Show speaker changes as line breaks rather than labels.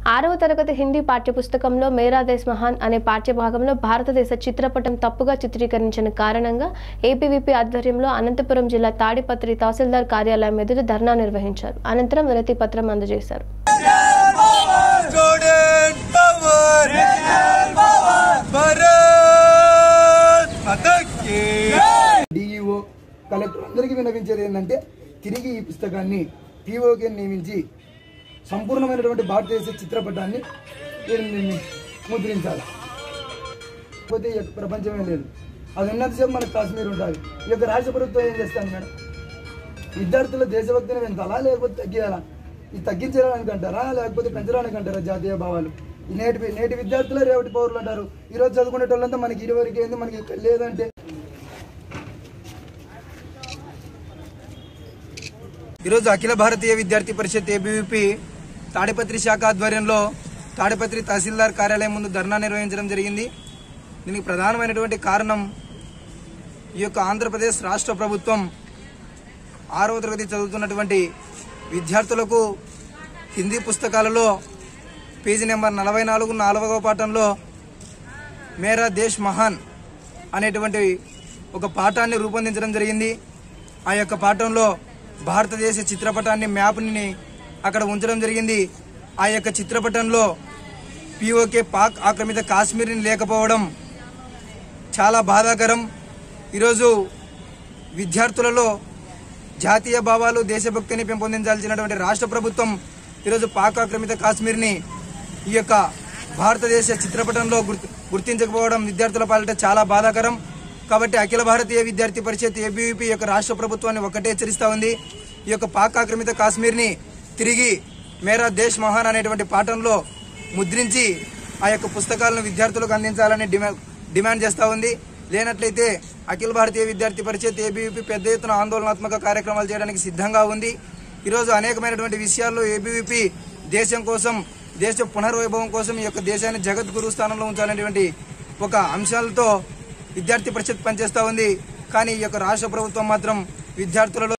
ఆరవ తరగతి హిందీ పాఠ్యపుస్తకంలో మేరా దేశ్ మహాన్ అనే పాఠ్యభాగంలో భారతదేశ చిత్రపటం తప్పుగా చిత్రీకరించిన కారణంగా ఏపీవీపీ ఆధ్వర్యంలో అనంతపురం జిల్లా తాడిపత్రి తహసీల్దార్ కార్యాలయం ఎదుట ధర్నా నిర్వహించారు అనంతరం వినతి పత్రం అందజేశారు
స్టూడెంట్ పవర్ భారత్ మాతాకి
డిఈఓ కలెక్టర్ అందరికీ విన్నవించేది ఏంటంటే తిరిగి ఈ పుస్తకాన్ని పీఓకి నియమించి సంపూర్ణమైనటువంటి భారతదేశ చిత్రపటాన్ని దీన్ని ముద్రించాలి పోతే ఈ యొక్క ప్రపంచమే లేదు అది ఉన్నంతసేపు మనకు కాశ్మీర్ ఉంటుంది ఈ యొక్క రాష్ట్ర ప్రభుత్వం ఏం చేస్తాను మేడం విద్యార్థుల దేశభక్తిని పెంచాలా లేకపోతే తగ్గియాలా ఇది తగ్గించడానికి అంటారా లేకపోతే పెంచడానికి అంటారా జాతీయ భావాలు ఈ నేటి నేటి విద్యార్థులే రేపటి పౌరులు అంటారు ఈరోజు చదువుకునే వాళ్ళంతా మనకి ఇరువరకు ఏంది మనకి లేదంటే
ఈరోజు అఖిల భారతీయ విద్యార్థి పరిషత్ ఏబీవీపీ తాడిపత్రి శాఖ ఆధ్వర్యంలో తాడిపత్రి తహసీల్దార్ కార్యాలయం ముందు ధర్నా నిర్వహించడం జరిగింది దీనికి ప్రధానమైనటువంటి కారణం ఈ యొక్క ఆంధ్రప్రదేశ్ రాష్ట్ర ప్రభుత్వం ఆరవ తరగతి చదువుతున్నటువంటి విద్యార్థులకు హిందీ పుస్తకాలలో పేజీ నెంబర్ నలభై నాలుగు నాలుగవ పాఠంలో మేరా దేశ్ మహాన్ అనేటువంటి ఒక పాఠాన్ని రూపొందించడం జరిగింది ఆ యొక్క పాఠంలో భారతదేశ చిత్రపటాన్ని మ్యాప్ని అక్కడ ఉంచడం జరిగింది ఆ యొక్క చిత్రపటంలో పిఓకే పాక్ ఆక్రమిత కాశ్మీర్ని లేకపోవడం చాలా బాధాకరం ఈరోజు విద్యార్థులలో జాతీయ భావాలు దేశభక్తిని పెంపొందించాల్సినటువంటి రాష్ట్ర ప్రభుత్వం ఈరోజు పాక్ ఆక్రమిత కాశ్మీర్ని ఈ యొక్క భారతదేశ చిత్రపటంలో గుర్తు గుర్తించకపోవడం విద్యార్థుల పాలిట చాలా బాధాకరం కాబట్టి అఖిల భారతీయ విద్యార్థి పరిషత్ ఏబీవీపీ యొక్క రాష్ట్ర ప్రభుత్వాన్ని ఒకటే హెచ్చరిస్తా ఉంది ఈ యొక్క పాక్ ఆక్రమిత కాశ్మీర్ని తిరిగి మేరా దేశ్ మహాన్ అనేటువంటి పాఠంలో ముద్రించి ఆ యొక్క పుస్తకాలను విద్యార్థులకు అందించాలని డిమా డిమాండ్ చేస్తూ ఉంది లేనట్లయితే అఖిల భారతీయ విద్యార్థి పరిషత్ ఏబీవీపీ పెద్ద ఎత్తున ఆందోళనాత్మక కార్యక్రమాలు చేయడానికి సిద్ధంగా ఉంది ఈరోజు అనేకమైనటువంటి విషయాల్లో ఏబీవీపీ దేశం కోసం దేశ పునర్వైభవం కోసం ఈ యొక్క దేశాన్ని జగద్గురు స్థానంలో ఉంచాలనేటువంటి ఒక అంశాలతో విద్యార్థి పరిషత్ పనిచేస్తూ ఉంది కానీ ఈ యొక్క రాష్ట్ర ప్రభుత్వం మాత్రం విద్యార్థులలో